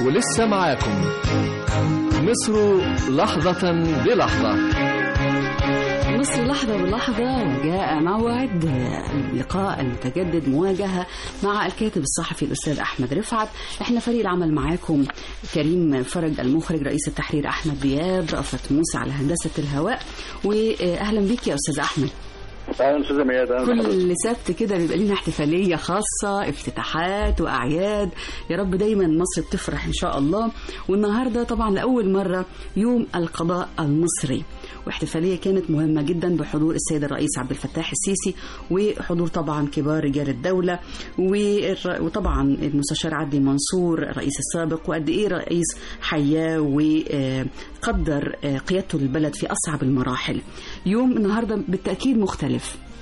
ولسه معاكم مصر لحظة بلحظة مصر لحظة بلحظة وجاء موعد اللقاء المتجدد مواجهة مع الكاتب الصحفي الأستاذ أحمد رفعت احنا فريق العمل معاكم كريم فرج المخرج رئيس التحرير أحمد دياب رأفت موسى على هندسة الهواء وأهلا بك يا أستاذ أحمد اهلا استاذه مياد اهلا بحضرتك. كل سبت كده بيبقى لنا احتفالية خاصة افتتاحات وأعياد يا رب دايما مصر بتفرح إن شاء الله والنهاردة طبعا لأول مرة يوم القضاء المصري واحتفالية كانت مهمة جدا بحضور السيد الرئيس عبد الفتاح السيسي وحضور طبعا كبار رجال الدولة والر- وطبعا المستشار عدلي منصور الرئيس السابق وقد إيه رئيس حياه وقدر قيادته للبلد في أصعب المراحل يوم النهاردة بالتأكيد مختلف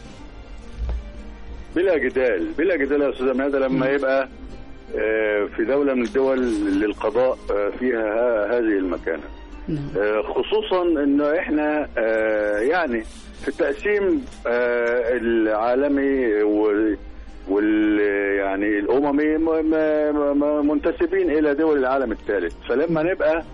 بلا جدال بلا جدال يا استاذه مياد لما يبقى آه، في دوله من الدول للقضاء آه، فيها ه- هذه المكانه نعم. آه، خصوصا انه احنا آه، يعني في التقسيم آه، العالمي و- وال يعني الاممي م- م- م- منتسبين الى دول العالم الثالث فلما نبقى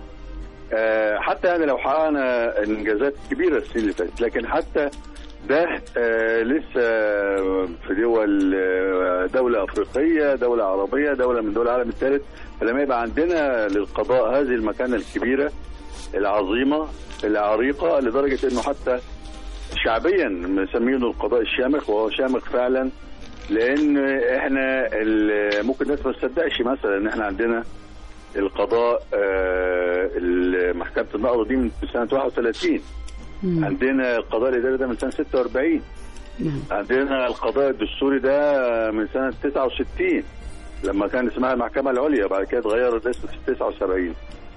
آه، حتى يعني لو حققنا انجازات كبيره السنه اللي فاتت لكن حتى ده آه، لسه في دول آه، دولة أفريقية دولة عربية دولة من دول العالم الثالث فلما يبقى عندنا للقضاء هذه المكانة الكبيرة العظيمة العريقة لدرجة أنه حتى شعبيا مسمينه القضاء الشامخ وهو شامخ فعلا لأن احنا ال- ممكن الناس ما تصدقش مثلا ان احنا عندنا القضاء آه، محكمة النقض دي من سنة 31 مم. عندنا القضاء الاداري ده من سنه 46 نعم. عندنا القضاء الدستوري ده من سنه 69 لما كان اسمها المحكمه العليا بعد كده اتغير الاسم في 79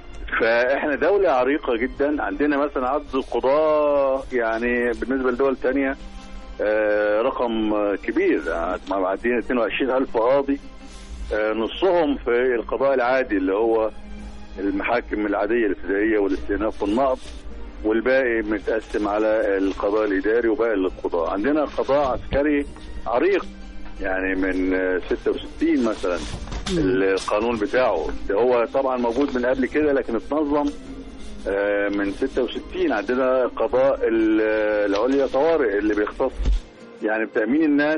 فاحنا دوله عريقه جدا عندنا مثلا عدد القضاة يعني بالنسبه لدول تانية آه، رقم آه، كبير معديين 22000 قاضي آه، نصهم في القضاء العادي اللي هو المحاكم العاديه الابتدائيه والاستئناف والنقض والباقي متقسم على القضاء الاداري وباقي للقضاء عندنا قضاء عسكري عريق يعني من آه، 66 مثلا القانون بتاعه ده هو طبعا موجود من قبل كده لكن اتنظم آه، من 66 عندنا قضاء ال- العليا طوارئ اللي بيختص يعني بتأمين الناس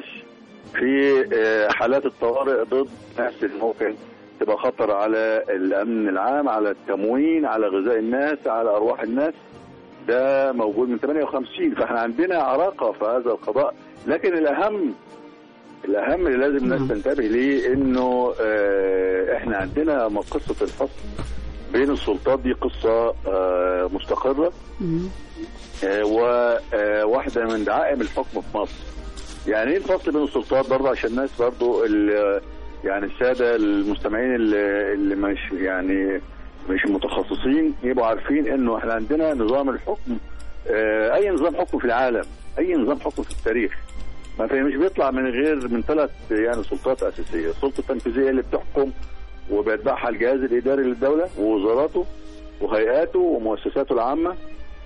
في آه، حالات الطوارئ ضد الناس اللي ممكن تبقى خطر على الأمن العام على التموين على غذاء الناس على أرواح الناس ده موجود من 58 فاحنا عندنا عراقة في هذا القضاء لكن الأهم الأهم اللي لازم الناس نعم. تنتبه ليه إنه آه، احنا عندنا م- قصة الفصل بين السلطات دي قصة آه، مستقرة مم. وواحدة من دعائم الحكم في مصر يعني ايه الفصل بين السلطات برضه عشان الناس برضه ال- يعني السادة المستمعين اللي, اللي مش يعني مش متخصصين يبقوا عارفين انه احنا عندنا نظام الحكم آه، اي نظام حكم في العالم اي نظام حكم في التاريخ ما في مش بيطلع من غير من ثلاث يعني سلطات اساسيه السلطه التنفيذيه اللي بتحكم وبيتبعها الجهاز الاداري للدوله ووزاراته وهيئاته ومؤسساته العامه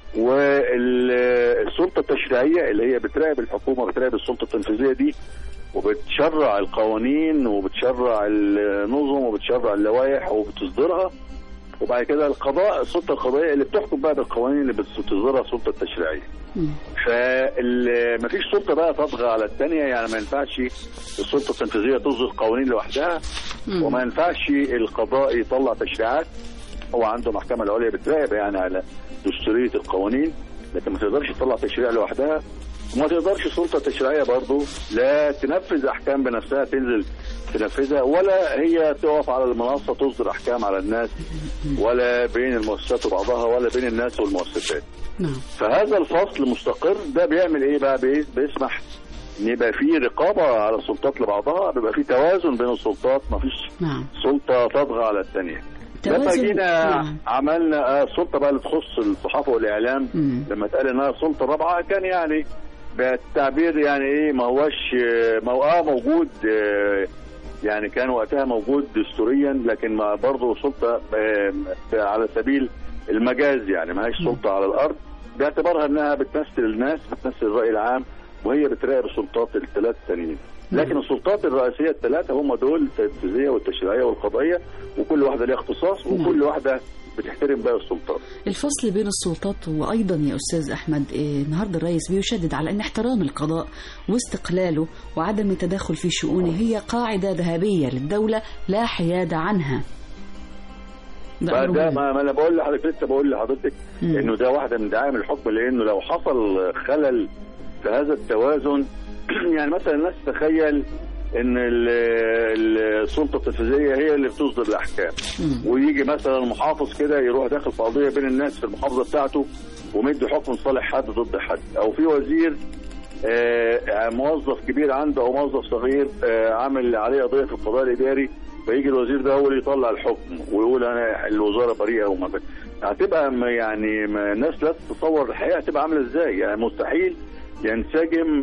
والسلطه التشريعيه اللي هي بتراقب الحكومه بتراقب السلطه التنفيذيه دي وبتشرع القوانين وبتشرع النظم وبتشرع اللوائح وبتصدرها وبعد كده القضاء السلطه القضائيه اللي بتحكم بقى بالقوانين اللي بتصدرها السلطه التشريعيه مم. فمفيش سلطه بقى تطغى على الثانيه يعني ما ينفعش السلطه التنفيذيه تصدر قوانين لوحدها مم. وما ينفعش القضاء يطلع تشريعات هو عنده محكمه العليا بتراقب يعني على دستوريه القوانين لكن ما تقدرش تطلع تشريع لوحدها وما تقدرش السلطه التشريعيه برضه لا تنفذ احكام بنفسها تنزل تنفذها ولا هي تقف على المنصه تصدر احكام على الناس ولا بين المؤسسات وبعضها ولا بين الناس والمؤسسات نعم فهذا الفصل مستقر ده بيعمل ايه بقى بي- بيسمح ان يبقى فيه رقابه على السلطات لبعضها بيبقى فيه توازن بين السلطات مفيش نعم سلطه تطغى على الثانيه لما توازن- جينا نعم. عملنا آه، السلطه بقى اللي تخص الصحافه والاعلام مم. لما اتقال انها سلطه رابعه كان يعني بالتعبير يعني ايه ما هوش آه، ما هو اه موجود آه، يعني كان وقتها موجود دستوريا لكن ما برضه سلطه آه، على سبيل المجاز يعني ما هيش سلطه على الارض باعتبارها انها بتمثل الناس بتمثل الراي العام وهي بتراقب السلطات الثلاث التانيين لكن السلطات الرئيسيه الثلاثه هم دول التنفيذيه والتشريعيه والقضائيه وكل واحده ليها اختصاص وكل واحده بتحترم باقي السلطات الفصل بين السلطات وايضا يا استاذ احمد إيه، النهارده الرئيس بيشدد على ان احترام القضاء واستقلاله وعدم التدخل في شؤونه هي قاعده ذهبيه للدوله لا حياد عنها ده أمر فده مهم. ما, ما انا بقول لحضرتك لسه بقول لحضرتك مم. انه ده واحده من دعائم الحكم لانه لو حصل خلل في هذا التوازن يعني مثلا الناس تتخيل ان ال- ال- السلطه التنفيذيه هي اللي بتصدر الاحكام مم. ويجي مثلا محافظ كده يروح داخل في قضيه بين الناس في المحافظه بتاعته ومدي حكم لصالح حد ضد حد او في وزير آه، موظف كبير عنده او موظف صغير آه، عامل عليه قضيه في القضاء الاداري فيجي الوزير ده هو اللي يطلع الحكم ويقول انا الوزاره بريئه وما بت- هتبقى م- يعني ما الناس لا تتصور الحقيقه هتبقى عامله ازاي يعني مستحيل ينسجم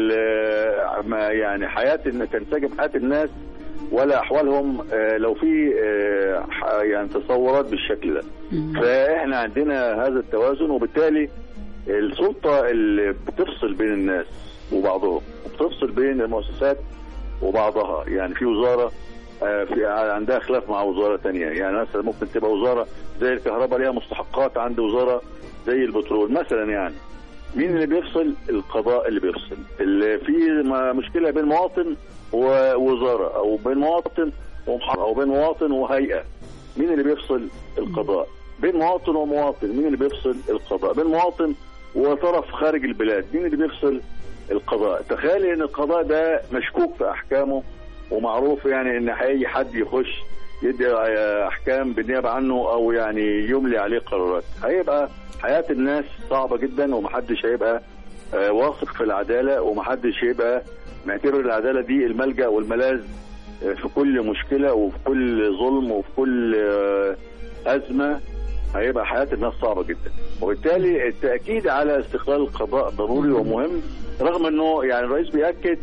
ال- ما يعني حياه إن تنسجم حياه الناس ولا احوالهم آه، لو في آه، ح- يعني تصورات بالشكل ده مم. فاحنا عندنا هذا التوازن وبالتالي السلطه اللي بتفصل بين الناس وبعضهم وبتفصل بين المؤسسات وبعضها يعني في وزاره آه، في عندها خلاف مع وزاره تانية يعني مثلا ممكن تبقى وزاره زي الكهرباء ليها مستحقات عند وزاره زي البترول مثلا يعني مين اللي بيفصل القضاء اللي بيفصل اللي في م- مشكله بين مواطن ووزاره او بين مواطن ومحافظ او بين مواطن وهيئه مين اللي بيفصل القضاء بين مواطن ومواطن مين اللي بيفصل القضاء بين مواطن وطرف خارج البلاد مين اللي بيفصل القضاء تخيلي ان القضاء ده مشكوك في احكامه ومعروف يعني ان اي حد يخش يدي احكام بالنيابه عنه او يعني يملي عليه قرارات هيبقى حياه الناس صعبه جدا ومحدش هيبقى آه، واثق في العداله ومحدش هيبقى معتبر العداله دي الملجا والملاذ آه، في كل مشكله وفي كل ظلم وفي كل آه، ازمه هيبقى حياه الناس صعبه جدا وبالتالي التاكيد على استقلال القضاء ضروري ومهم رغم انه يعني الرئيس بياكد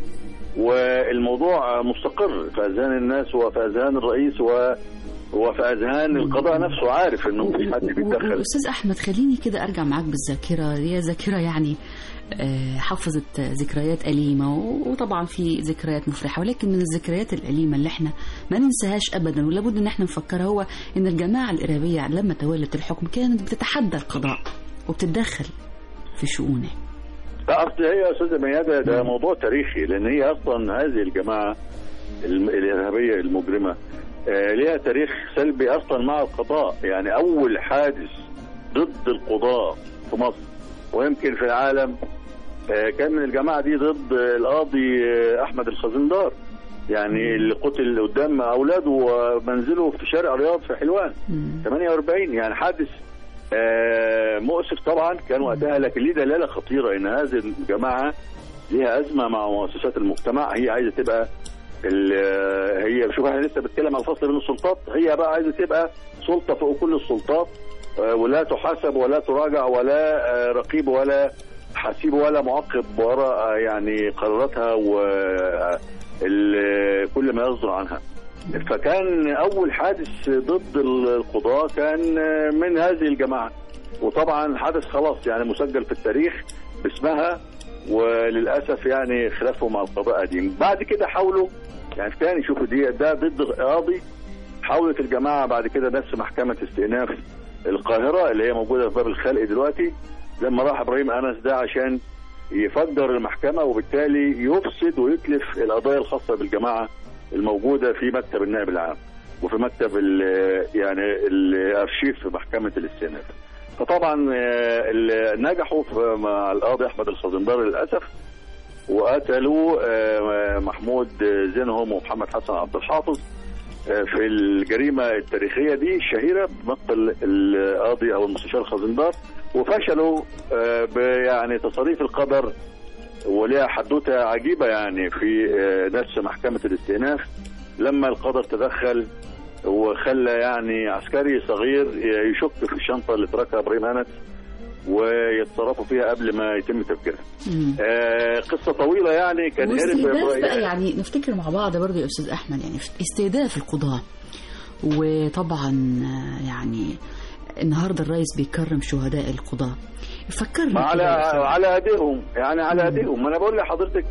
والموضوع مستقر في اذهان الناس وفي اذهان الرئيس و وفي اذهان القضاء نفسه عارف انه مفيش حد بيتدخل استاذ احمد خليني كده ارجع معاك بالذاكره هي ذاكره يعني آه، حفظت ذكريات أليمة و- وطبعا في ذكريات مفرحة ولكن من الذكريات الأليمة اللي احنا ما ننساهاش أبدا ولابد إن احنا نفكرها هو إن الجماعة الإرهابية لما تولت الحكم كانت بتتحدى القضاء وبتتدخل في شؤونه لا اصل هي يا استاذه ميادة ده موضوع تاريخي لان هي اصلا هذه الجماعه الم- الارهابيه المجرمه آه، ليها تاريخ سلبي اصلا مع القضاء يعني اول حادث ضد القضاء في مصر ويمكن في العالم آه، كان من الجماعه دي ضد القاضي آه، احمد الخزندار يعني اللي قتل قدام اولاده ومنزله في شارع رياض في حلوان مم. 48 يعني حادث آه، مؤسف طبعا كان وقتها لكن ليه دلاله خطيره ان هذه الجماعه ليها ازمه مع مؤسسات المجتمع هي عايزه تبقى ال- هي شوف احنا لسه بنتكلم على الفصل بين السلطات هي بقى عايزه تبقى سلطه فوق كل السلطات آه، ولا تحاسب ولا تراجع ولا آه، رقيب ولا حسيب ولا معقب وراء آه، يعني قراراتها وكل ما يصدر عنها فكان اول حادث ضد القضاة كان من هذه الجماعة وطبعا حدث خلاص يعني مسجل في التاريخ باسمها وللاسف يعني خلافه مع القضاء قديم بعد كده حاولوا يعني تاني شوفوا دي ده ضد قاضي حاولت الجماعة بعد كده نفس محكمة استئناف القاهرة اللي هي موجودة في باب الخلق دلوقتي لما راح ابراهيم انس ده عشان يفجر المحكمة وبالتالي يفسد ويتلف القضايا الخاصة بالجماعة الموجودة في مكتب النائب العام وفي مكتب ال- يعني الارشيف في محكمة الاستئناف فطبعا آه، ال- نجحوا في- مع القاضي احمد الخزندار للاسف وقتلوا آه، محمود زينهم ومحمد حسن عبد الحافظ آه، في الجريمة التاريخية دي الشهيرة بمقتل القاضي أو المستشار الخزندار وفشلوا آه، ب- يعني تصاريف القدر وليها حدوتة عجيبة يعني في آه، نفس محكمة الاستئناف لما القدر تدخل وخلى يعني عسكري صغير يشك في الشنطة اللي تركها إبراهيم أنس ويتصرفوا فيها قبل ما يتم تفجيرها. مم. آه قصة طويلة يعني كان واستهداف بقى هرب يعني نفتكر مع بعض برضه يا استاذ احمد يعني استهداف القضاة وطبعا آه، يعني النهارده الرئيس بيكرم شهداء القضاة فكرنا ما على كده يا أستاذ. على ايديهم يعني على ايديهم ما انا بقول لحضرتك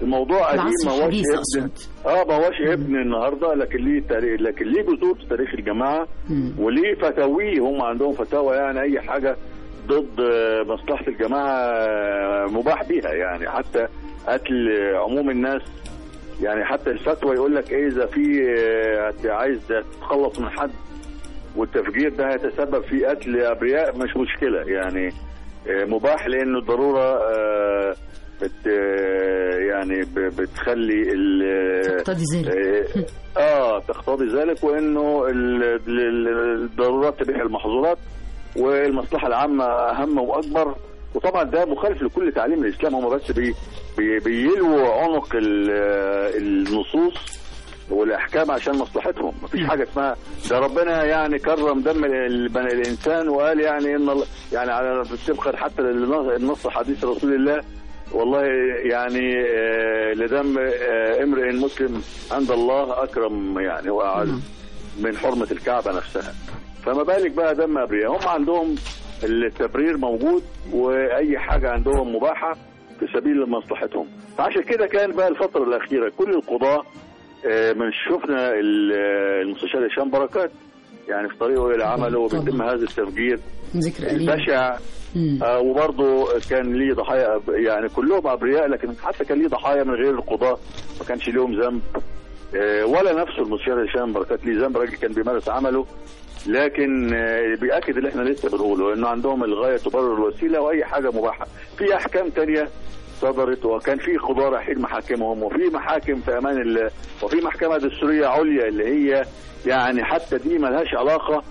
الموضوع قديم العصر ما هوش الحديث ابن أقصد. اه ما هوش ابن النهارده لكن ليه تاريخ لكن ليه جذور في تاريخ الجماعه مم. وليه فتاويه هم عندهم فتاوى يعني اي حاجه ضد آه، مصلحه الجماعه آه، مباح بيها يعني حتى قتل عموم الناس يعني حتى الفتوى يقول لك ايه اذا في آه، هت- عايز تتخلص من حد والتفجير ده هيتسبب في قتل ابرياء مش مشكله يعني آه، مباح لانه الضروره آه، بت آه، يعني ب- بتخلي ال- تقتضي ذلك اه آه، تقتضي ذلك وانه ال- ال- الضرورات تبيح المحظورات والمصلحه العامه اهم واكبر وطبعا ده مخالف لكل تعليم الاسلام هم بس بي بي بيلووا عنق ال- النصوص والاحكام عشان مصلحتهم مفيش حاجه اسمها ده ربنا يعني كرم دم البني الانسان وقال يعني ان الله- يعني على طبقا حتى للنص- النص حديث رسول الله والله يعني آه، لدم آه، امرئ مسلم عند الله اكرم يعني واعز من حرمه الكعبه نفسها فما بالك بقى دم ابرياء هم عندهم التبرير موجود واي حاجه عندهم مباحه في سبيل مصلحتهم فعشان كده كان بقى الفتره الاخيره كل القضاه آه، من شفنا ال- آه، المستشار هشام بركات يعني في طريقه الى عمله وبيتم طبعا. هذا التفجير ذكر قليل البشع مم. آه، وبرضه كان ليه ضحايا أب- يعني كلهم ابرياء لكن حتى كان ليه ضحايا من غير القضاة ما كانش ليهم ذنب آه، ولا نفسه المستشار هشام بركات ليه ذنب راجل كان بيمارس عمله لكن آه، بيأكد اللي احنا لسه بنقوله انه عندهم الغايه تبرر الوسيله واي حاجه مباحه في احكام تانية صدرت وكان في قضاة رايحين محاكمهم وفي محاكم في امان الله وفي محكمه دستوريه عليا اللي هي يعني حتى دي ملهاش علاقه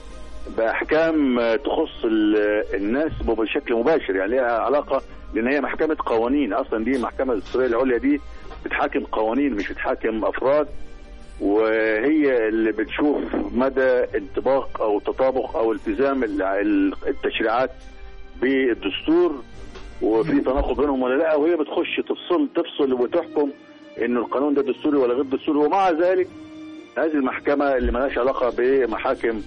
باحكام تخص ال- الناس بشكل مباشر يعني ليها علاقه لان هي محكمه قوانين اصلا دي المحكمه الدستوريه العليا دي بتحاكم قوانين مش بتحاكم افراد وهي اللي بتشوف مدى انطباق او تطابق او التزام ال- ال- التشريعات بالدستور وفي تناقض بينهم ولا لا وهي بتخش تفصل تفصل وتحكم انه القانون ده دستوري ولا غير دستوري ومع ذلك هذه المحكمة اللي ملهاش علاقة بمحاكم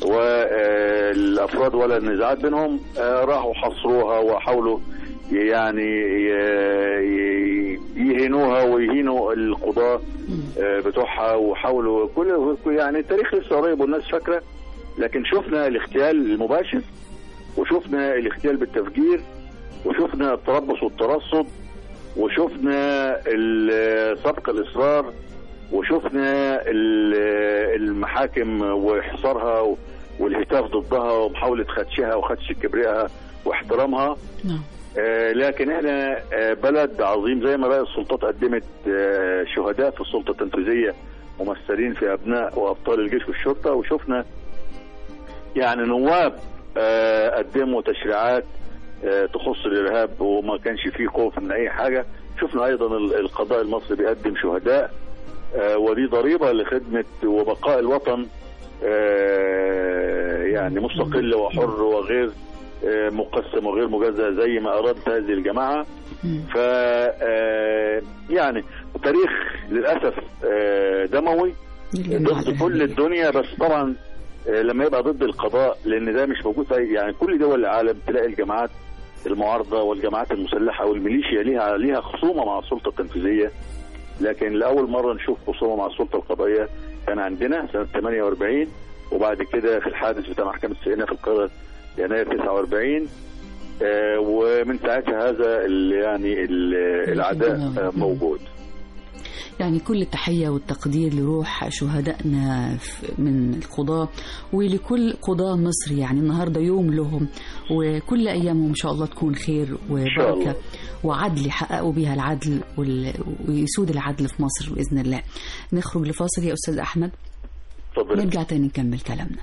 والأفراد ولا النزاعات بينهم آه، راحوا حصروها وحاولوا يعني ي- ي- يهينوها ويهينوا القضاة آه، بتوعها وحاولوا كل يعني التاريخ لسه قريب والناس فاكرة لكن شفنا الاغتيال المباشر وشفنا الاغتيال بالتفجير وشفنا التربص والترصد وشفنا ال- سبق الإصرار وشفنا ال- المحاكم وحصارها والهتاف ضدها ومحاولة خدشها وخدش كبريائها واحترامها نعم آه، لكن احنا آه، بلد عظيم زي ما بقى السلطات قدمت آه، شهداء في السلطة التنفيذية ممثلين في أبناء وأبطال الجيش والشرطة وشفنا يعني نواب آه، قدموا تشريعات آه، تخص الإرهاب وما كانش فيه خوف من أي حاجة شفنا أيضا ال- القضاء المصري بيقدم شهداء آه، ودي ضريبة لخدمة وبقاء الوطن آه، يعني مستقل وحر وغير آه، مقسم وغير مجزأ زي ما أرادت هذه الجماعة مم. ف آه، يعني تاريخ للأسف آه، دموي ضد كل الدنيا بس طبعا آه، لما يبقى ضد القضاء لان ده مش موجود في يعني كل دول العالم تلاقي الجماعات المعارضه والجماعات المسلحه والميليشيا ليها ليها خصومه مع السلطه التنفيذيه لكن لاول مره نشوف خصومه مع السلطه القضائيه كان عندنا سنه 48 وبعد كده في الحادث بتاع محكمه سينا في القاهره يناير 49 آه، ومن ساعتها هذا ال- يعني ال- العداء آه، موجود يعني كل التحية والتقدير لروح شهدائنا ف- من القضاة ولكل قضاة مصر يعني النهاردة يوم لهم وكل أيامهم إن شاء الله تكون خير شاء وبركة الله. وعدل يحققوا بها العدل وال- ويسود العدل في مصر بإذن الله نخرج لفاصل يا أستاذ أحمد اتفضل نرجع تاني نكمل كلامنا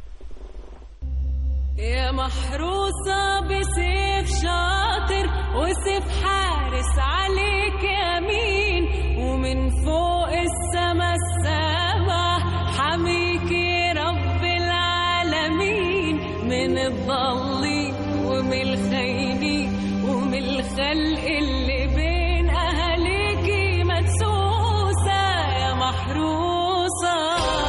يا محروسة بسيف شاطر وسيف حارس عليك يمين ومن فوق السما السبع حميكي رب العالمين من الضالين ومن الخاينين ومن الخلق اللي بين أهاليكي مدسوسة يا محروسة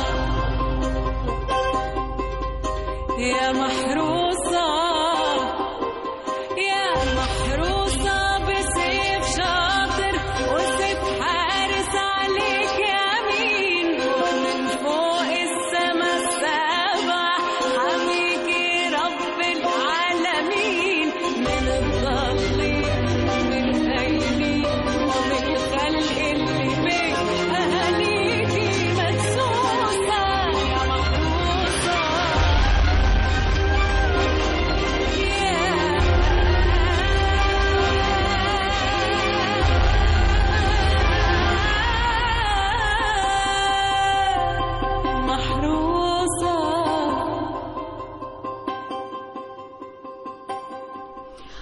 يا محروسة يا محروسة بسيف شاطر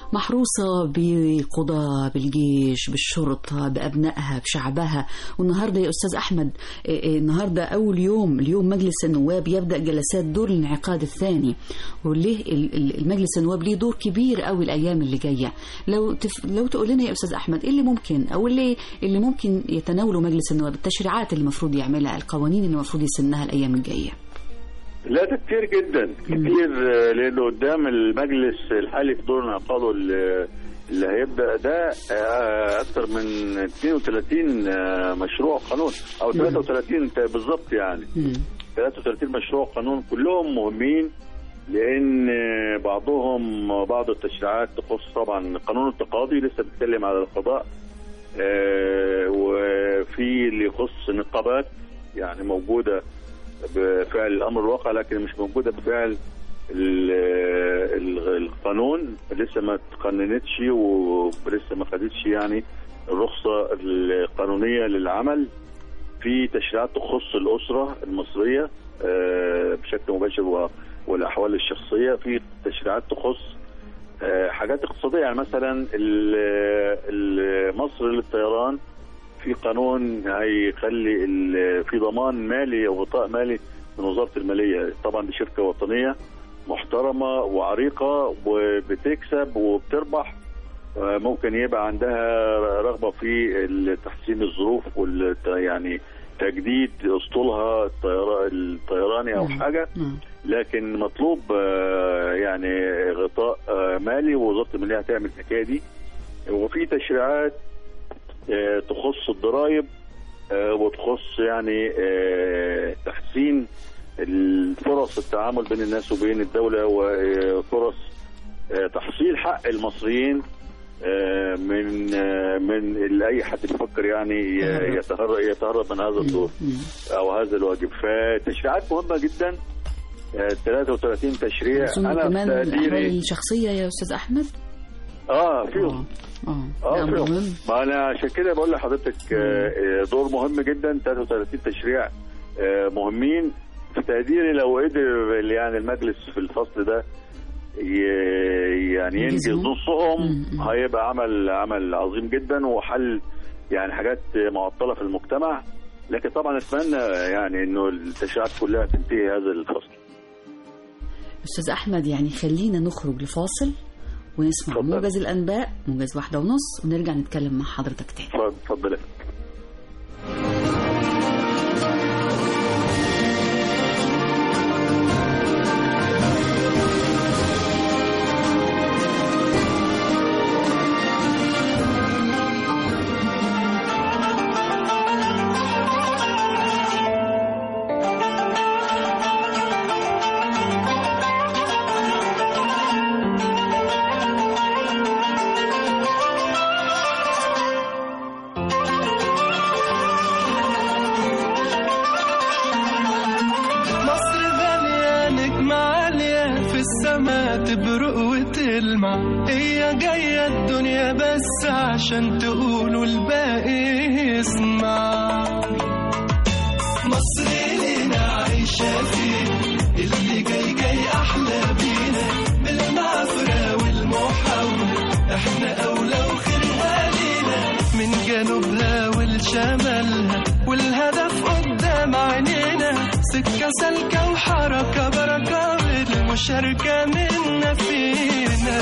محروسة بالقضاء بالجيش بالشرطة بأبنائها بشعبها والنهاردة يا أستاذ أحمد إيه إيه النهاردة أول يوم اليوم مجلس النواب يبدأ جلسات دور الانعقاد الثاني وليه ال- ال- المجلس النواب ليه دور كبير قوي الأيام اللي جاية لو تف... لو تقول لنا يا أستاذ أحمد إيه اللي ممكن أو اللي اللي ممكن يتناوله مجلس النواب التشريعات اللي المفروض يعملها القوانين اللي المفروض يسنها الأيام الجاية لا ده كتير جدا كتير آه، لانه قدام المجلس الحالي في دور انعقاده اللي اللي هيبدا ده آه، اكثر من 32 آه، مشروع قانون او 33 بالظبط يعني مم. 33 مشروع قانون كلهم مهمين لان بعضهم بعض التشريعات تخص طبعا القانون التقاضي لسه بيتكلم على القضاء آه، وفي اللي يخص نقابات يعني موجوده بفعل الامر الواقع لكن مش موجوده بفعل ال- ال- القانون لسه ما تقننتش ولسه ما خدتش يعني الرخصه القانونيه للعمل في تشريعات تخص الاسره المصريه آه، بشكل مباشر و- والاحوال الشخصيه في تشريعات تخص آه، حاجات اقتصاديه يعني مثلا ال- ال- مصر للطيران في قانون هيخلي ال- في ضمان مالي او غطاء مالي من وزاره الماليه طبعا دي شركه وطنيه محترمه وعريقه وبتكسب وبتربح آه، ممكن يبقى عندها رغبه في تحسين الظروف وال يعني تجديد اسطولها الطيرا- الطيراني او نعم. حاجه مم. لكن مطلوب آه، يعني غطاء آه، مالي ووزاره الماليه هتعمل الحكايه دي وفي تشريعات آه، تخص الضرائب آه، وتخص يعني آه، تحسين الفرص التعامل بين الناس وبين الدوله وفرص آه، تحصيل حق المصريين آه، من آه، من اللي اي حد بيفكر يعني ي- يتهرب يتهرب من هذا الدور مم. او هذا الواجب فتشريعات مهمه جدا آه، 33 تشريع أظن انا في كمان الأحوال تقديري الشخصية يا أستاذ أحمد اه فيهم اه اه ده أمر فيهم مهم ما انا عشان كده بقول لحضرتك آه، آه، دور مهم جدا 33 تشريع آه، مهمين في تقديري لو قدر ال- يعني المجلس في الفصل ده ي- يعني ينجز ينجزهم؟ نصهم مم. هيبقى عمل عمل عظيم جدا وحل يعني حاجات معطله في المجتمع لكن طبعا اتمنى يعني انه التشريعات كلها تنتهي هذا الفصل أستاذ أحمد يعني خلينا نخرج لفاصل ونسمع اتفضل. موجز الأنباء موجز واحدة ونص ونرجع نتكلم مع حضرتك تاني اتفضل مصر غالية نجمة عالية في السما تبرق وتلمع هي جاية الدنيا بس عشان تقولوا الباقي يسمع مصر لينا عايشة فيه اللي جاي جاي أحلى بينا بالمعافرة والمحاولة احنا أولى وخيرها لينا من جنوبها ولشمالها والهدف قدام عينينا سكة سالكة وحركة بركة والمشاركة منا فينا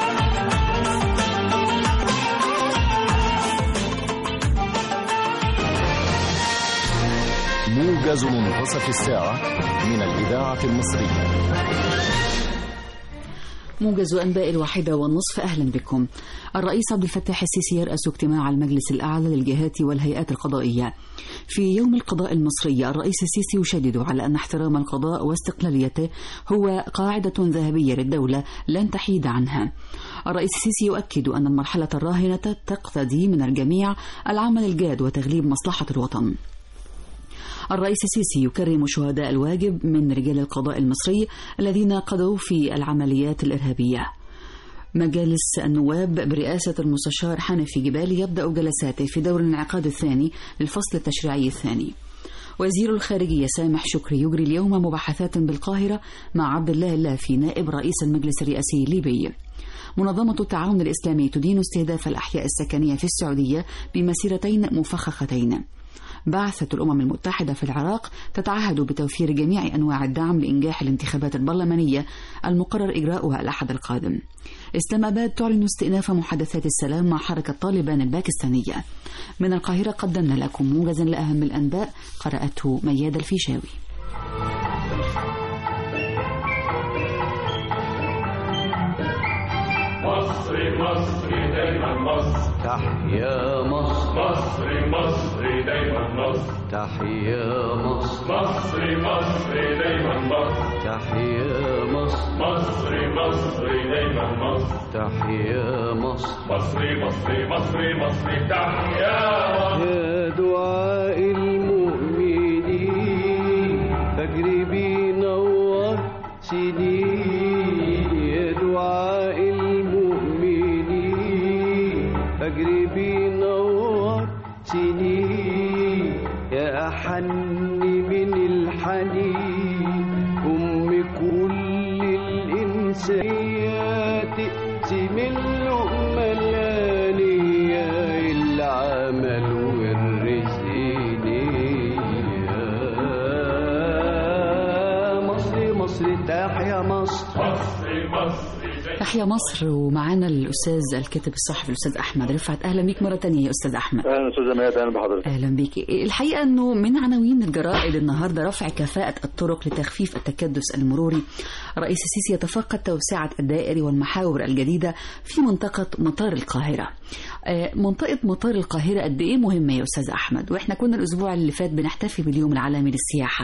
موجز منتصف الساعة من الإذاعة المصرية موجز أنباء الواحدة والنصف أهلا بكم الرئيس عبد الفتاح السيسي يرأس اجتماع المجلس الأعلى للجهات والهيئات القضائية في يوم القضاء المصري الرئيس السيسي يشدد على أن احترام القضاء واستقلاليته هو قاعدة ذهبية للدولة لن تحيد عنها الرئيس السيسي يؤكد أن المرحلة الراهنة تقتضي من الجميع العمل الجاد وتغليب مصلحة الوطن الرئيس السيسي يكرم شهداء الواجب من رجال القضاء المصري الذين قضوا في العمليات الإرهابية مجالس النواب برئاسة المستشار حنفي جبالي يبدأ جلساته في دور الانعقاد الثاني للفصل التشريعي الثاني وزير الخارجية سامح شكري يجري اليوم مباحثات بالقاهرة مع عبد الله اللافي نائب رئيس المجلس الرئاسي الليبي منظمة التعاون الإسلامي تدين استهداف الأحياء السكنية في السعودية بمسيرتين مفخختين بعثة الأمم المتحدة في العراق تتعهد بتوفير جميع أنواع الدعم لإنجاح الانتخابات البرلمانية المقرر إجراؤها الأحد القادم إسلام أباد تعلن استئناف محادثات السلام مع حركة طالبان الباكستانية من القاهرة قدمنا لكم موجزا لأهم الأنباء قرأته مياد الفيشاوي مصري مصري دايما مصر تحيا مصر مصري مصري دايما مصر تحيا مصر مصري مصري دايما مصر تحيا مصر مصري مصري دايما مصر تحيا مصر مصري مصري مصري مصري تحيا مصر يا دعاء المؤمنين فاجري بينور سنين يا دعاء المؤمنين فاجري بينور سنين يا أحن من الحنين أم كل الإنسانيات تقسم اللقمة الآنية العمل والرزق نية مصر مصر تحيا مصر مصري مصري دايما تحيا مصر ومعانا الأستاذ الكاتب الصحفي الأستاذ أحمد رفعت أهلا بيك مرة تانية يا أستاذ أحمد اهلا استاذه ميادة اهلا بحضرتك اهلا بيك الحقيقه انه من عناوين الجرائد النهارده رفع كفاءه الطرق لتخفيف التكدس المروري رئيس السيسي يتفقد توسعه الدائري والمحاور الجديده في منطقه مطار القاهره آه، منطقه مطار القاهره قد ايه مهمه يا استاذ احمد واحنا كنا الاسبوع اللي فات بنحتفي باليوم العالمي للسياحه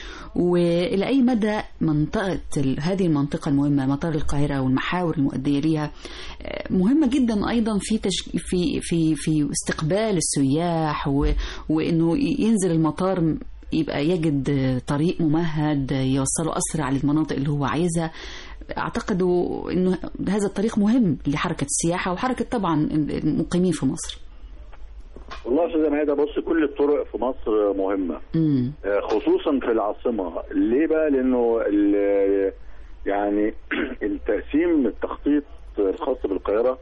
والى اي مدى منطقه ال- هذه المنطقه المهمه مطار القاهره والمحاور المؤديه ليها آه، مهمه جدا ايضا في تش... في في في استقبال السياح و... وانه ي- ينزل المطار يبقى يجد آه، طريق ممهد آه، يوصله اسرع للمناطق اللي هو عايزها اعتقد انه هذا الطريق مهم لحركه السياحه وحركه طبعا المقيمين في مصر والله يا استاذه ميادة بص كل الطرق في مصر مهمه امم آه، خصوصا في العاصمه ليه بقى لانه ال- يعني التقسيم التخطيط الخاص بالقاهره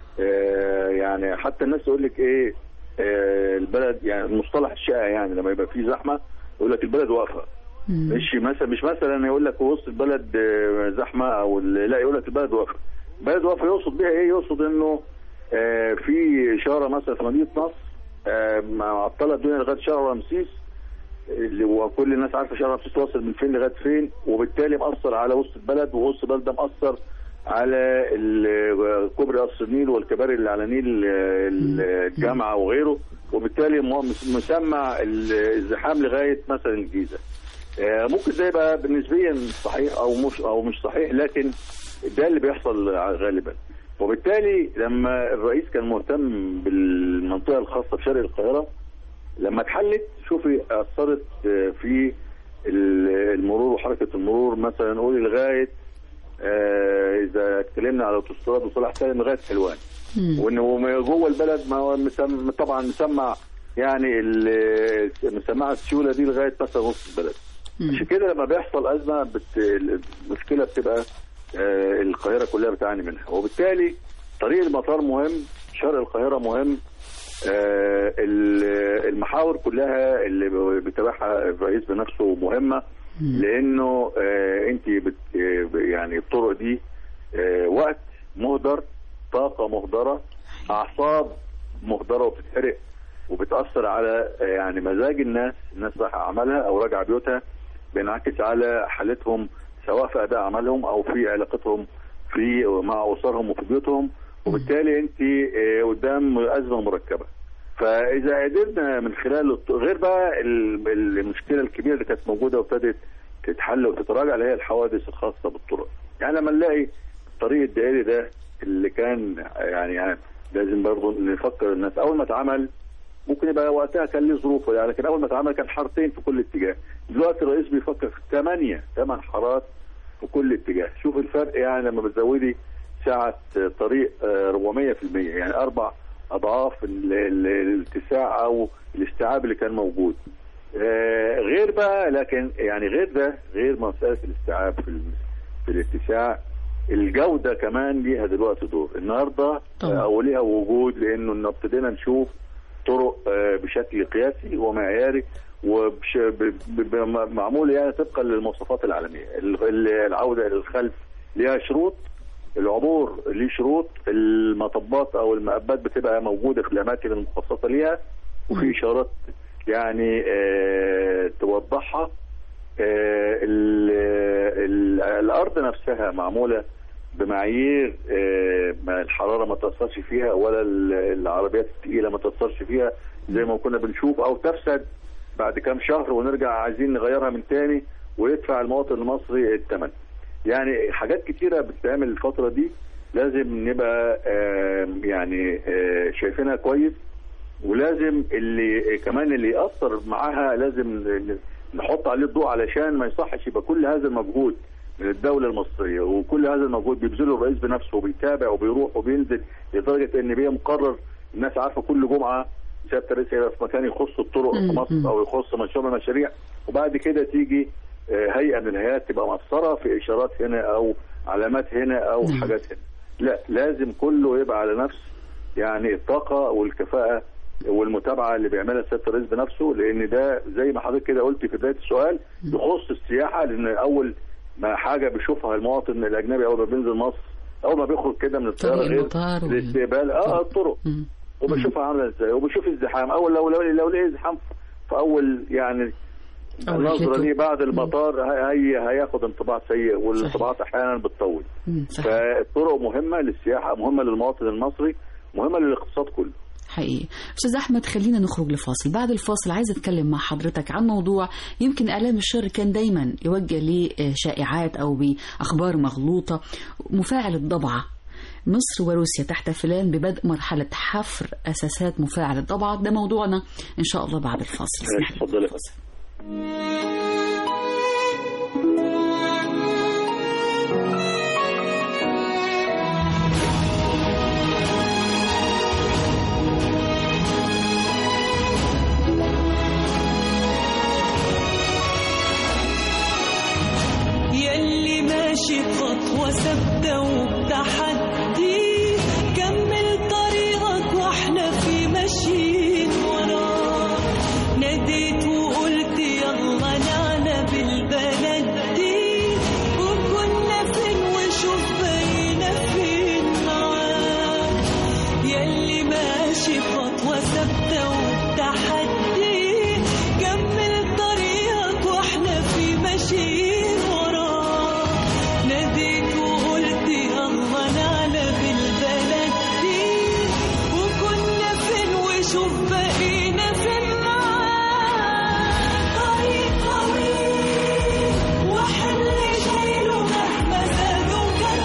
آه، يعني حتى الناس تقول لك ايه آه، البلد يعني المصطلح الشائع يعني لما يبقى فيه زحمه يقول لك البلد واقفه مش مثلا مش مثلا يقول لك وسط البلد آه، زحمه او ال- لا يقول لك البلد واقفه البلد واقفه يقصد بيها ايه يقصد انه آه، في اشاره مثلا في مدينه نصر آه، معطله الدنيا لغايه شارع رمسيس اللي هو كل الناس عارفه شارع رمسيس واصل من فين لغايه فين وبالتالي مأثر على وسط البلد ووسط البلد ده مأثر على ال- كوبري قصر النيل والكباري اللي على نيل آه، الجامعه وغيره وبالتالي م- مسمع ال- الزحام لغايه مثلا الجيزه آه، ممكن ده يبقى نسبيا صحيح او مش او مش صحيح لكن ده اللي بيحصل غالبا وبالتالي لما الرئيس كان مهتم بالمنطقه الخاصه بشرق القاهره لما اتحلت شوفي اثرت آه، في ال- المرور وحركه المرور مثلا قولي لغايه آه، اذا اتكلمنا على اوتوستراد وصلاح سالم لغايه حلوان وانه جوه البلد ما هو مسم طبعا مسمع يعني ال- مسمعه السيوله دي لغايه مثلا نص البلد عشان كده لما بيحصل ازمه بت... المشكله بتبقى آه، القاهره كلها بتعاني منها وبالتالي طريق المطار مهم شرق القاهره مهم آه، ال- المحاور كلها اللي بيتابعها الرئيس بنفسه مهمه لانه آه، انت بت آه، يعني الطرق دي آه، وقت مهدر طاقه مهدره اعصاب مهدره وبتتحرق وبتاثر على آه، يعني مزاج الناس الناس رايحه اعمالها او راجعه بيوتها بينعكس على حالتهم سواء في اداء عملهم او في علاقتهم في مع اسرهم وفي بيوتهم وبالتالي انت آه، قدام ازمه مركبه فاذا قدرنا من خلال الط- غير بقى ال- ال- المشكله الكبيره اللي كانت موجوده وابتدت تتحل وتتراجع اللي هي الحوادث الخاصه بالطرق يعني لما نلاقي الطريق الدائري ده اللي كان يعني, يعني لازم برضه نفكر الناس اول ما اتعمل ممكن يبقى وقتها كان ليه ظروفه يعني لكن اول ما اتعمل كان حارتين في كل اتجاه دلوقتي الرئيس بيفكر في ثمانيه ثمان حارات في كل اتجاه شوف الفرق يعني لما بتزودي سعه طريق آه، 400% يعني اربع اضعاف ال- ال- الاتساع او الاستيعاب اللي كان موجود آه، غير بقى لكن يعني غير ده غير مساله الاستيعاب في ال- في الاتساع الجوده كمان ليها دلوقتي دور النهارده طبعا. آه، او ليها وجود لانه إن ابتدينا نشوف طرق آه، بشكل قياسي ومعياري ومعموله يعني طبقا للمواصفات العالميه ال- ال- العوده الى الخلف ليها شروط العبور ليه شروط المطبات او المقبات بتبقى موجوده في الاماكن المخصصه ليها وفي اشارات يعني آه توضحها آه ال ال الارض نفسها معموله بمعايير آه ما الحراره ما تاثرش فيها ولا ال- العربيات الثقيله ما تاثرش فيها زي ما كنا بنشوف او تفسد بعد كام شهر ونرجع عايزين نغيرها من تاني ويدفع المواطن المصري الثمن يعني حاجات كتيره بتتعمل الفتره دي لازم نبقى آه يعني آه شايفينها كويس ولازم اللي كمان اللي ياثر معاها لازم ن- نحط عليه الضوء علشان ما يصحش يبقى كل هذا المجهود من الدوله المصريه وكل هذا المجهود بيبذله الرئيس بنفسه وبيتابع وبيروح وبينزل لدرجه ان بيه مقرر الناس عارفه كل جمعه سياده الرئيس هيبقى في مكان يخص الطرق في مم. مصر او يخص مشروع من المشاريع وبعد كده تيجي آه، هيئه من الهيئات تبقى مقصره في اشارات هنا او علامات هنا او نعم. حاجات هنا لا لازم كله يبقى على نفس يعني الطاقه والكفاءه والمتابعه اللي بيعملها سياده الرئيس بنفسه لان ده زي ما حضرتك كده قلت في بدايه السؤال يخص السياحه لان اول ما حاجه بيشوفها المواطن الاجنبي اول ما بينزل مصر اول ما بيخرج كده من الطياره طريق غير المطار وال- الاستقبال اه الطرق مم. وبشوفها عامله ازاي وبشوف الزحام اول لو لو لو لقي زحام في اول يعني أول النظره رحلته. ليه بعد المطار هي هياخد انطباع سيء والانطباعات احيانا بتطول مم. صح فالطرق مهمه للسياحه مهمه للمواطن المصري مهمه للاقتصاد كله حقيقي استاذ احمد خلينا نخرج لفاصل بعد الفاصل عايزه اتكلم مع حضرتك عن موضوع يمكن اعلام الشر كان دايما يوجه لشائعات او باخبار مغلوطه مفاعل الضبعه مصر وروسيا تحتفلان ببدء مرحلة حفر أساسات مفاعل الضبعة ده موضوعنا إن شاء الله بعد الفاصل اسمح لي. اتفضلي يلي ماشي بخطوة ثابتة وبتحدي كمل طريقك واحنا في ماشيين وراك ناديت وقلت يلا نعلى بالبلد دي وكنا فين وشوف بقينا فين معاك يلي ماشي بخطوة ثابتة وبتحدي كمل طريقك واحنا في ماشيين وراك ناديت وقلت يلا نعلى بالبلد دي وكنا فين وشوف بقينا فين معاك طريق طويل وحمل شايله مهما زاد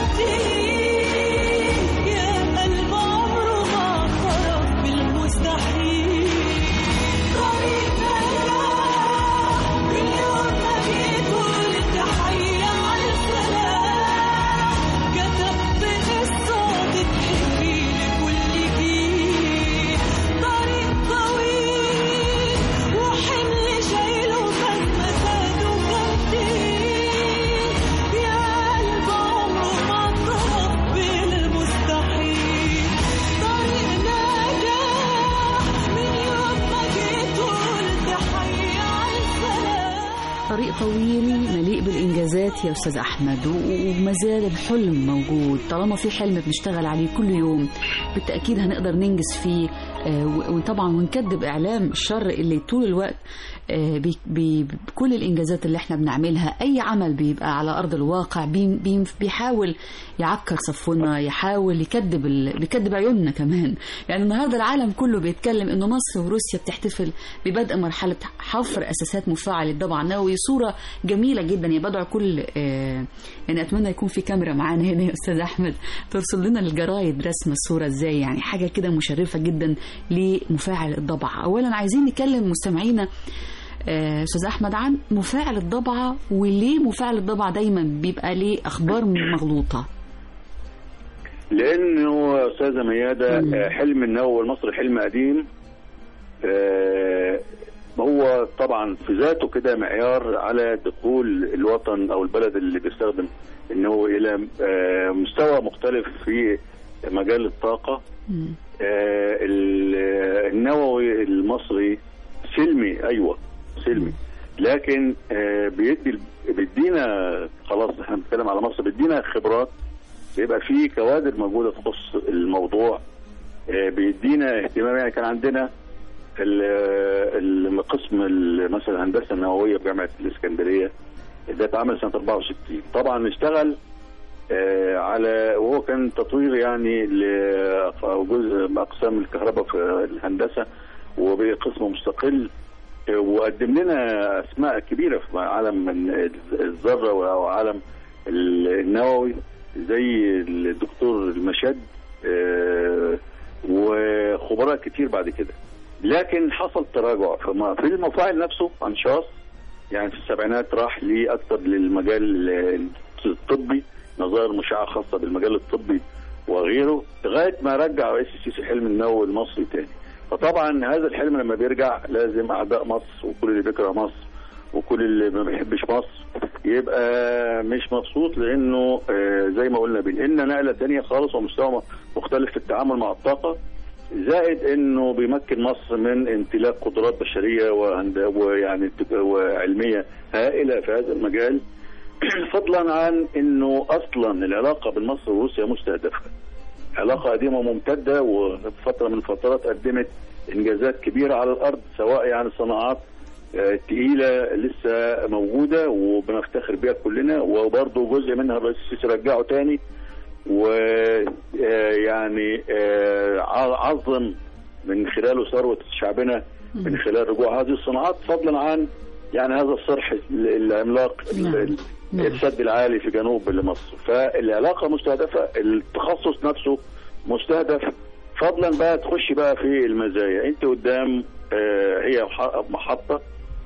وكتير يا قلب عمره ما اعترف بالمستحيل طريق نجاح من يوم ما جيت قلت حي على السلام كتبت قصة تتحكي لكل جيل طريق طويل وحمل شايله مهما زاد وكتير يا قلب عمره ما اعترف بالمستحيل طريق نجاح من يوم ما جيت قلت حي على السلام طريق طويل مليء بالإنجازات يا أستاذ أحمد و- وما زال الحلم موجود طالما في حلم بنشتغل عليه كل يوم بالتأكيد هنقدر ننجز فيه آه، و- وطبعا ونكذب إعلام الشر اللي طول الوقت آه، بي- بي- بكل الإنجازات اللي احنا بنعملها أي عمل بيبقى على أرض الواقع بي- بي- بيحاول يعكر صفونا يحاول يكذب ال- بيكذب عيوننا كمان يعني النهارده العالم كله بيتكلم انه مصر وروسيا بتحتفل ببدء مرحله حفر اساسات مفاعل الضبع النووي صوره جميله جدا يا بدعو كل آه، يعني اتمنى يكون في كاميرا معانا هنا يا استاذ احمد ترسل لنا الجرايد رسم الصوره ازاي يعني حاجه كده مشرفه جدا لمفاعل الضبع اولا عايزين نكلم مستمعينا آه، استاذ احمد عن مفاعل الضبعه وليه مفاعل الضبعه دايما بيبقى ليه اخبار مغلوطه لانه يا استاذه مياده مم. آه، حلم النووي المصري حلم قديم آه، هو طبعا في ذاته كده معيار على دخول الوطن او البلد اللي بيستخدم انه الى آه، مستوى مختلف في مجال الطاقه مم. آه، ال- النووي المصري سلمي ايوه سلمي لكن آه، بيدي بيدينا خلاص احنا بنتكلم على مصر بيدينا خبرات بيبقى في كوادر موجوده تخص الموضوع آه، بيدينا اهتمام يعني كان عندنا ال- القسم ال- مثلا الهندسه النوويه بجامعه الاسكندريه ده اتعمل سنه 64 طبعا اشتغل آه، على وهو كان تطوير يعني لجزء من اقسام الكهرباء في الهندسه وبقسم مستقل آه، وقدم لنا اسماء كبيره في عالم من الذره وعالم النووي زي الدكتور المشد آه، وخبراء كتير بعد كده لكن حصل تراجع فما- في المفاعل نفسه انشاص يعني في السبعينات راح لاكثر للمجال الطبي نظائر مشعه خاصه بالمجال الطبي وغيره لغايه ما رجع رئيس السيسي حلم النووي المصري تاني فطبعا هذا الحلم لما بيرجع لازم اعداء مصر وكل اللي بيكره مصر وكل اللي ما بيحبش مصر يبقى مش مبسوط لانه آه، زي ما قلنا بينقلنا نقله تانية خالص ومستوى مختلف في التعامل مع الطاقه زائد انه بيمكن مصر من امتلاك قدرات بشريه وهند- ويعني تك- وعلميه هائله في هذا المجال فضلا عن انه اصلا العلاقه بين مصر وروسيا مستهدفه علاقه قديمه وممتده وفتره من الفترات قدمت انجازات كبيره على الارض سواء يعني صناعات آه، تقيله لسه موجوده وبنفتخر بيها كلنا وبرضه جزء منها الرئيس السيسي رجعه تاني ويعني عظم من خلاله ثروه شعبنا من خلال رجوع هذه الصناعات فضلا عن يعني هذا الصرح ال- العملاق ال- نعم. ال- نعم. السد العالي في جنوب مصر فالعلاقه مستهدفه التخصص نفسه مستهدف فضلا بقى تخش بقى في المزايا انت قدام آه، هي مح- محطه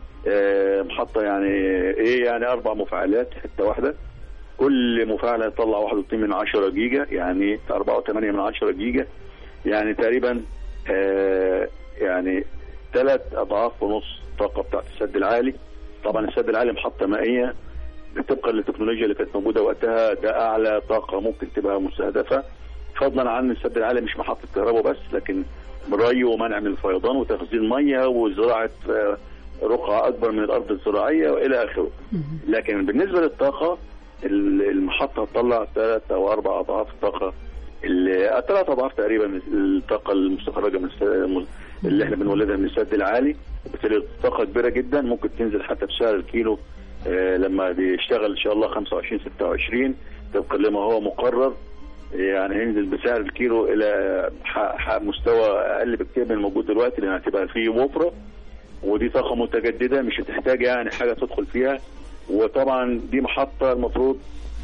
آه، محطه يعني ايه يعني اربع مفاعلات حته واحده كل مفاعل يطلع 1.2 من 10 جيجا يعني 4.8 من 10 جيجا يعني تقريبا آه، يعني ثلاث اضعاف ونص الطاقه بتاعت السد العالي طبعا السد العالي محطه مائيه طبقا للتكنولوجيا اللي كانت موجوده وقتها ده اعلى طاقه ممكن تبقى مستهدفه فضلا عن السد العالي مش محطه كهرباء بس لكن ري ومنع من الفيضان وتخزين ميه وزراعه آه، رقعه اكبر من الارض الزراعيه والى اخره لكن بالنسبه للطاقه ال- المحطه هتطلع ثلاث او اربع اضعاف الطاقه ال- ثلاث اضعاف تقريبا الطاقه المستخرجه من الس- اللي احنا بنولدها من السد العالي وبالتالي طاقه كبيره جدا ممكن تنزل حتى بسعر الكيلو آه، لما بيشتغل ان شاء الله 25 26 طبقا لما هو مقرر يعني هينزل بسعر الكيلو الى ح- ح- مستوى اقل بكتير من الموجود دلوقتي لان هتبقى فيه وفره ودي طاقه متجدده مش هتحتاج يعني حاجه تدخل فيها وطبعا دي محطه المفروض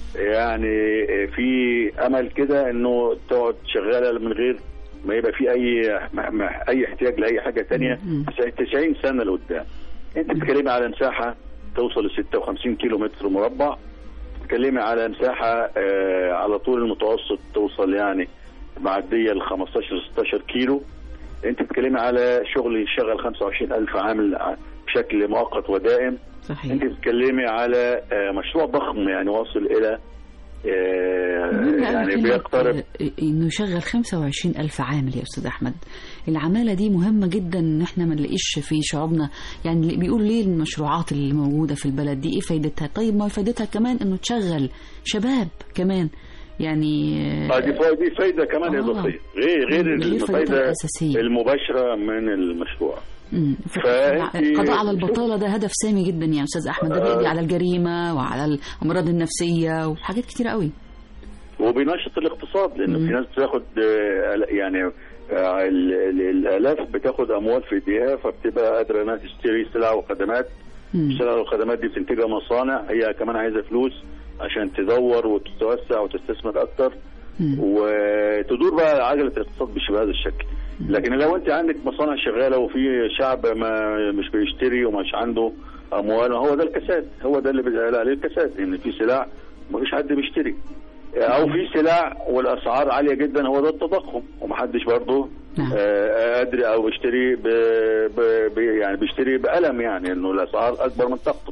يعني في امل كده انه تقعد شغاله من غير ما يبقى في اي ما- ما- اي احتياج لاي حاجه تانية 90 سنه لقدام انت بتتكلمي على مساحه توصل ل 56 كيلو متر مربع بتتكلمي على مساحه آه على طول المتوسط توصل يعني معديه ل 15 16 كيلو انت بتتكلمي على شغل يشغل 25 الف عامل ع- بشكل مؤقت ودائم صحيح انت بتتكلمي على آه، مشروع ضخم يعني واصل الى آه، مهم أوي يعني كلمة، بيقترب آه، انه يشغل 25 الف عامل يا استاذ احمد العماله دي مهمه جدا ان احنا ما نلاقيش في شعوبنا يعني اللي بيقولوا ليه المشروعات اللي موجوده في البلد دي ايه فايدتها طيب ما فايدتها كمان انه تشغل شباب كمان يعني آه، دي فا- دي فايده كمان آه. اضافيه غير غير غير فايدتها الفايده الأساسية. المباشره من المشروع مم. فأنت- القضاء على البطاله ده هدف سامي جدا يا استاذ احمد ده بيقضي آه. على الجريمه وعلى الامراض النفسيه وحاجات كتيره قوي وبينشط الاقتصاد لان في ناس بتاخد آه، يعني آه، ال- ال- الالاف بتاخد اموال في ايديها فبتبقى قادره انها تشتري سلع وخدمات مم. السلع والخدمات دي بتنتجها مصانع هي كمان عايزه فلوس عشان تدور وتتوسع وتستثمر اكتر مم. وتدور بقى عجله الاقتصاد مش بهذا الشكل لكن لو انت عندك مصانع شغاله وفي شعب ما مش بيشتري ومش عنده اموال هو ده الكساد هو ده اللي بيتقال عليه الكساد ان في سلع مفيش حد بيشتري او في سلع والاسعار عاليه جدا هو ده التضخم ومحدش برضه نعم. آه، ادري او بيشتري ب... ب... ب... يعني بيشتري بألم يعني انه الاسعار اكبر من طاقته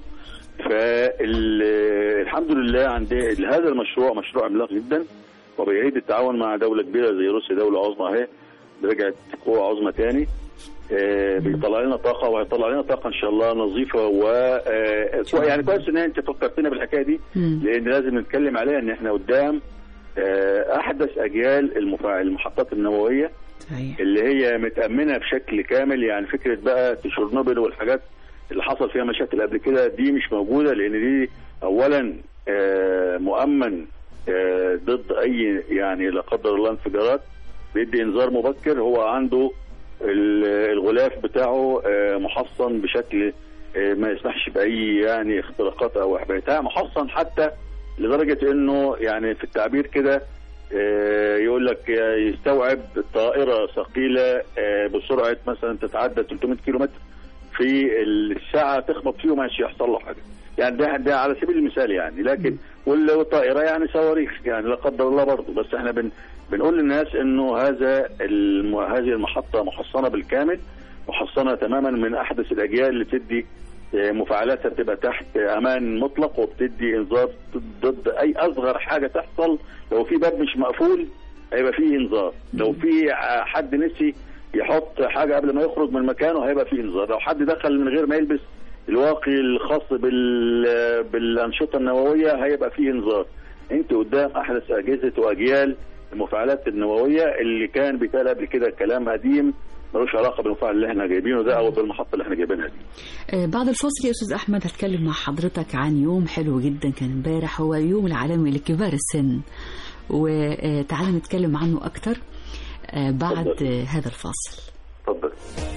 فالحمد لله عندي هذا المشروع مشروع عملاق جدا وبيعيد التعاون مع دوله كبيره زي روسيا دوله عظمى اهي رجعت قوه عظمى تاني آه، بيطلع لنا طاقه وهيطلع لنا طاقه ان شاء الله نظيفه و آه، كو- يعني كويس ان انت فكرتنا بالحكايه دي مم. لان لازم نتكلم عليها ان احنا قدام آه، احدث اجيال المفا- المحطات النوويه صحيح اللي هي متأمنة بشكل كامل يعني فكرة بقى تشيرنوبل والحاجات اللي حصل فيها مشاكل قبل كده دي مش موجودة لأن دي أولا آه، مؤمن آه، ضد أي يعني لا قدر الله انفجارات بيدي إنذار مبكر هو عنده ال- الغلاف بتاعه آه، محصن بشكل آه، ما يسمحش بأي يعني اختراقات أو بتاع محصن حتى لدرجة إنه يعني في التعبير كده آه، يقول لك يستوعب طائرة ثقيلة آه، بسرعة مثلا تتعدى 300 كيلو متر في الساعة تخبط فيه وما يحصل له حاجة يعني ده, ده على سبيل المثال يعني لكن وال- والطائرة يعني صواريخ يعني لا قدر الله برضه بس احنا بن بنقول للناس انه هذا الم... هذه المحطة محصنة بالكامل محصنة تماما من احدث الاجيال اللي بتدي آه، مفاعلاتها بتبقى تحت امان مطلق وبتدي انذار ضد اي اصغر حاجه تحصل لو في باب مش مقفول هيبقى فيه انذار لو في ع- حد نسي يحط حاجه قبل ما يخرج من مكانه هيبقى فيه انذار لو حد دخل من غير ما يلبس الواقي الخاص بال بالانشطه النوويه هيبقى فيه انذار انت قدام احدث اجهزه واجيال المفاعلات النوويه اللي كان بيتقال قبل كده كلام قديم ملوش علاقه بالمفاعل اللي احنا جايبينه ده او بالمحطه اللي احنا جايبينها دي آه، بعد الفاصل يا استاذ احمد هتكلم مع حضرتك عن يوم حلو جدا كان امبارح هو اليوم العالمي لكبار السن وتعالى نتكلم عنه اكتر آه، بعد اتفضل. آه، هذا الفاصل اتفضل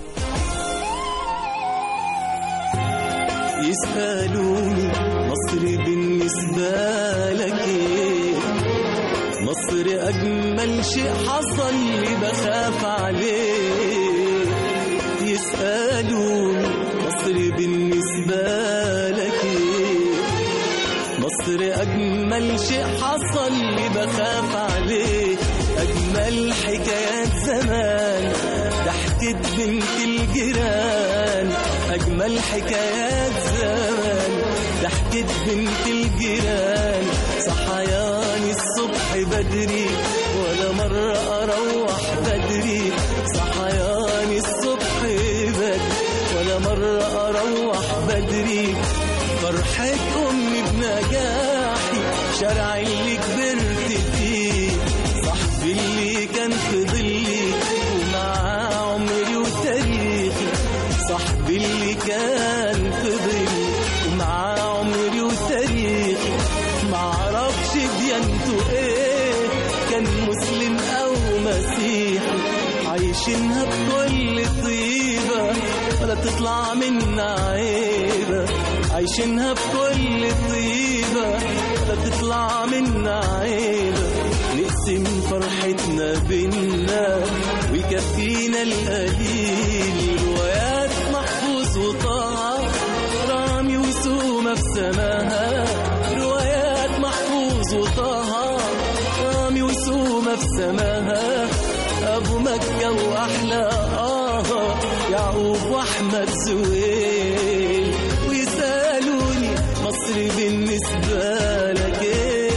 يسألوني مصر بالنسبة لك ايه مصر أجمل شيء حصل لي بخاف عليه يسألوني مصر بالنسبة لك ايه مصر أجمل شيء حصل لي بخاف عليه أجمل حكايات زمان ضحكت بنت الجيران أجمل حكايات زمان ضحكت بنت الجيران صحياني الصبح بدري ولا مرة أروح بدري صحياني الصبح بدري ولا مرة أروح بدري فرحة أمي بنجاحي شارع اللي كبرت فيه صاحبي اللي كان في ظلي ومعاه عمري وتاريخي صاحبي اللي كان في ظلي ومعاه عمري وتاريخي معرفش ديانته ايه كان مسلم او مسيحي عايشينها بكل طيبة ولا تطلع منا عيبة عايشينها بكل طيبة ولا تطلع منا عيبة نقسم فرحتنا بينا ويكفينا القليل روايات محفوظ وطه رامي وسومة في سماها روايات محفوظ وطه رامي وسومة في سماها أبو مكة وأحلى آه يعقوب وأحمد زويل ويسألوني مصر بالنسبة لك إيه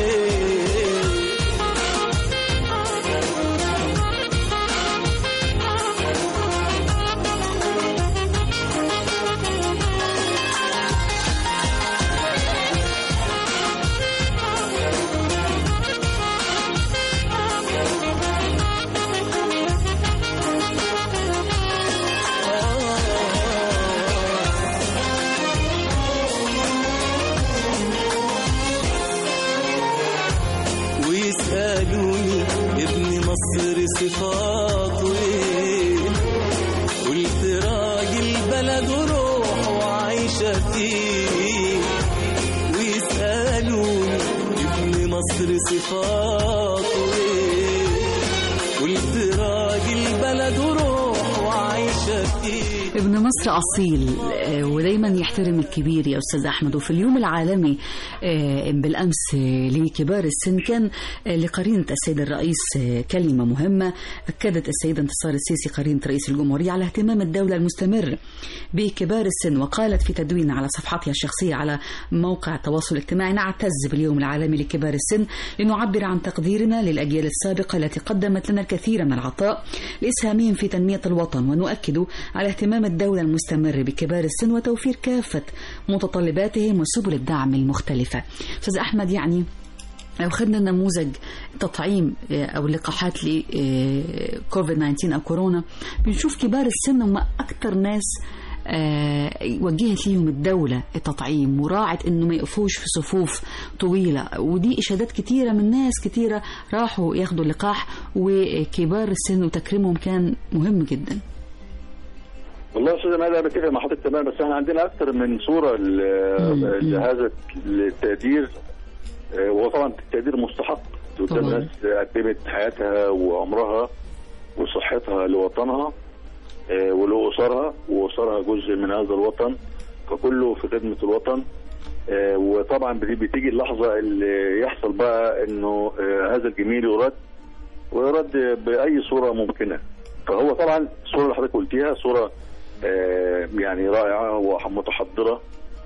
ويسألوني ابن مصر صفاته ايه قلت راجل بلد وروح وعايشة فيه ويسألوني ابن مصر صفاته ايه قلت راجل بلد وروح وعايشة فيه ابن مصر أصيل آه، ودايما يحترم الكبير يا أستاذ أحمد وفي اليوم العالمي آه، بالأمس آه، لكبار السن كان آه، لقرينة السيد الرئيس آه، كلمة مهمة أكدت السيدة انتصار السيسي قرينة رئيس الجمهورية على اهتمام الدولة المستمر بكبار السن وقالت في تدوين على صفحتها الشخصية على موقع التواصل الاجتماعي نعتز باليوم العالمي لكبار السن لنعبر عن تقديرنا للأجيال السابقة التي قدمت لنا الكثير من العطاء لإسهامهم في تنمية الوطن ونؤكد على اهتمام الدولة المستمر بكبار السن وتوفير كافة متطلباتهم وسبل الدعم المختلفة أستاذ أحمد يعني لو خدنا نموذج تطعيم آه، او لقاحات لكوفيد 19 او كورونا بنشوف كبار السن هم اكثر ناس آه، وجهت ليهم الدولة التطعيم وراعت انه ما يقفوش في صفوف طويلة ودي اشادات كتيرة من ناس كتيرة راحوا ياخدوا اللقاح وكبار السن وتكريمهم كان مهم جدا والله يا استاذ انا بتفق مع حضرتك تمام بس احنا عندنا اكثر من صوره ل- لهذا التقدير آه، وهو طبعا التقدير مستحق قدام طبعاً. ناس قدمت حياتها وعمرها وصحتها لوطنها آه، ولأسرها وأسرها جزء من هذا الوطن فكله في خدمة الوطن آه، وطبعا بت- بتيجي اللحظة اللي يحصل بقى انه آه، هذا الجميل يرد ويرد بأي صورة ممكنة فهو طبعا الصورة اللي حضرتك قلتيها صورة آه، يعني رائعة ومتحضرة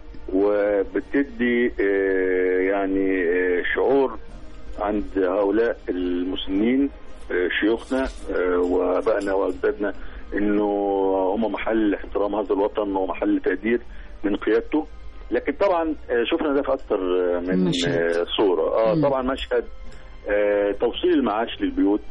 وبتدي آه، يعني آه، شعور عند هؤلاء المسنين آه، شيوخنا آه، وابائنا واجدادنا انه هم محل احترام هذا الوطن ومحل تقدير من قيادته لكن طبعا آه، شفنا ده في اكثر آه، من مشهد. آه، صوره اه مم. طبعا مشهد آه، توصيل المعاش للبيوت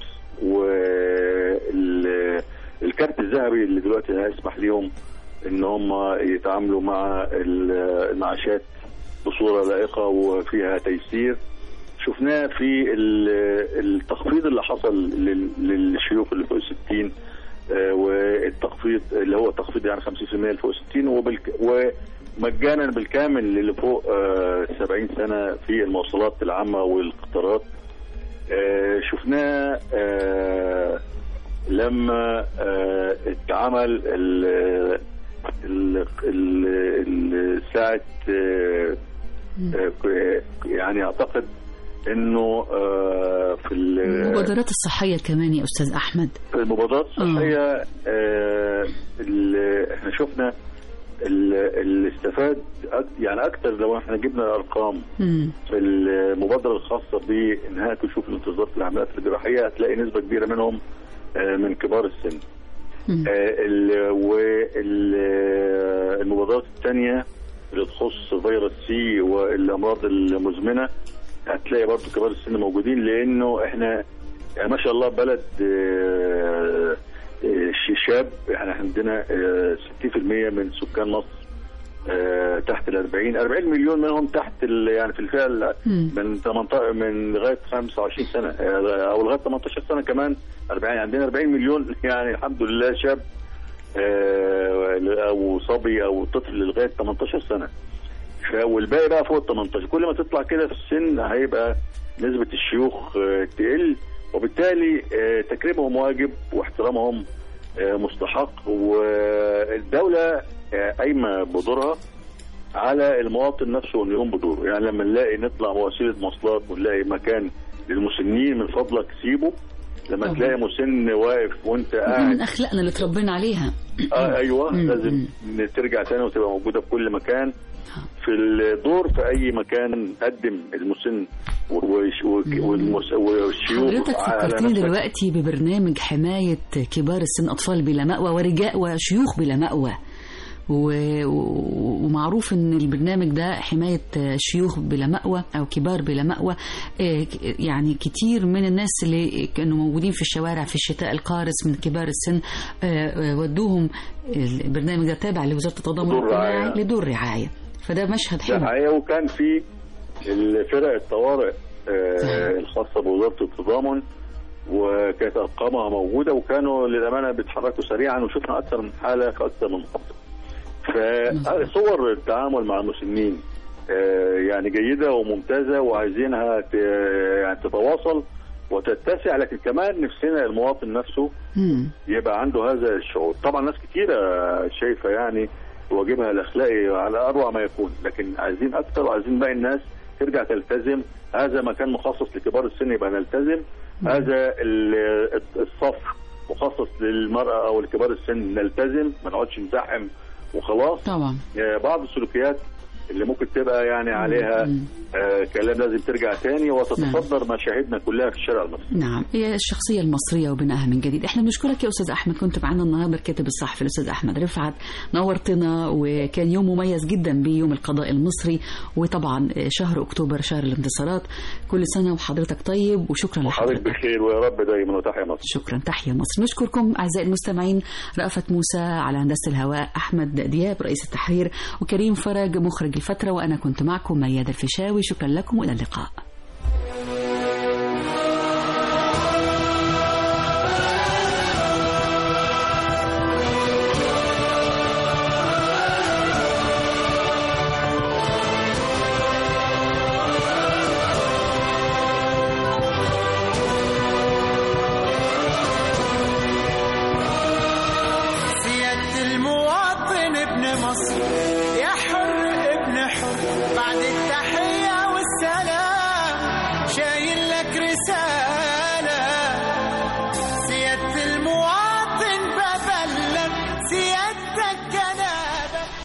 والكارت الذهبي اللي دلوقتي هيسمح ليهم ان هم يتعاملوا مع ال- المعاشات بصوره لائقه وفيها تيسير شفناه في ال- التخفيض اللي حصل لل- للشيوخ اللي فوق 60 آه، والتخفيض اللي هو تخفيض يعني 50% اللي فوق 60 وبالك ومجانا بالكامل للي فوق آه، 70 سنه في المواصلات العامه والقطارات آه، شفناه آه، لما آه، اتعمل ال- ال- ال- ال- ساعة آه، آه، يعني اعتقد انه آه، في ال- المبادرات الصحية كمان يا أستاذ أحمد في المبادرات الصحية آه، ال- احنا شفنا ال- اللي استفاد أك- يعني اكثر لو احنا جبنا الارقام مم. في المبادرة الخاصة بإنهاء كشوف الانتظار في العمليات الجراحية هتلاقي نسبة كبيرة منهم آه، من كبار السن مم. والمبادرات الثانية اللي تخص فيروس سي والأمراض المزمنة هتلاقي برضو كبار السن موجودين لأنه احنا يعني ما شاء الله بلد آه، آه، شاب يعني احنا عندنا آه، 60% من سكان مصر آه، تحت ال 40 40 مليون منهم تحت ال- يعني في الفئه ال- مم. من 18 من لغايه 25 سنه آه، او لغايه 18 سنه كمان 40 عندنا 40 مليون يعني الحمد لله شاب آه، او صبي او طفل لغايه 18 سنه ف- والباقي بقى فوق ال 18 كل ما تطلع كده في السن هيبقى نسبه الشيوخ آه، تقل وبالتالي آه، تكريمهم واجب واحترامهم آه، مستحق والدوله آه، قايمه بدورها على المواطن نفسه انه يقوم بدوره يعني لما نلاقي نطلع وسيله مواصلات ونلاقي مكان للمسنين من فضلك سيبه لما طبعا. تلاقي مسن واقف وانت من قاعد أخلاقنا اللي تربينا عليها آه ايوه مم. لازم ترجع تاني وتبقى موجوده في كل مكان في الدور في اي مكان قدم المسن وش- وك- والمس- والشيوخ حضرتك على فكرتني نفسك. دلوقتي ببرنامج حماية كبار السن أطفال بلا مأوى ورجاء وشيوخ بلا مأوى و- و- ومعروف ان البرنامج ده حمايه شيوخ بلا مأوى او كبار بلا مأوى آه، ك- يعني كتير من الناس اللي كانوا موجودين في الشوارع في الشتاء القارس من كبار السن آه، آه، ودوهم البرنامج ده تابع لوزاره التضامن لدور الاجتماعي رعاية. لدور رعايه فده مشهد ده حلو حقيقة وكان في الفرق الطوارئ آه، الخاصة بوزارة التضامن وكانت أرقامها موجودة وكانوا للأمانة بيتحركوا سريعا وشفنا أكثر من حالة في أكثر من محافظة فصور التعامل مع المسنين آه، يعني جيدة وممتازة وعايزينها ت- يعني تتواصل وتتسع لكن كمان نفسنا المواطن نفسه مم. يبقى عنده هذا الشعور طبعا ناس كتيرة شايفة يعني واجبها الأخلاقي على أروع ما يكون لكن عايزين أكتر وعايزين باقي الناس ترجع تلتزم هذا مكان مخصص لكبار السن يبقى نلتزم هذا ال- الصف مخصص للمرأة أو لكبار السن نلتزم ما نقعدش نزحم وخلاص طبعا آه، بعض السلوكيات اللي ممكن تبقى يعني عليها آه كلام لازم ترجع تاني وتتصدر مشاهدنا كلها في الشارع المصري نعم هي الشخصية المصرية وبنائها من جديد احنا بنشكرك يا أستاذ أحمد كنت معنا النهاردة الكاتب الصحفي الأستاذ أحمد رفعت نورتنا وكان يوم مميز جدا بيوم القضاء المصري وطبعا شهر أكتوبر شهر الانتصارات كل سنة وحضرتك طيب وشكرا حضرتك لحضرتك بخير ويا رب دايما وتحيا مصر شكرا تحية مصر نشكركم أعزائي المستمعين رأفت موسى على هندسة الهواء أحمد دياب رئيس التحرير وكريم فرج مخرج الفترة وأنا كنت معكم ميادة الفيشاوي شكرا لكم وإلى اللقاء سيادة المواطن ابن مصر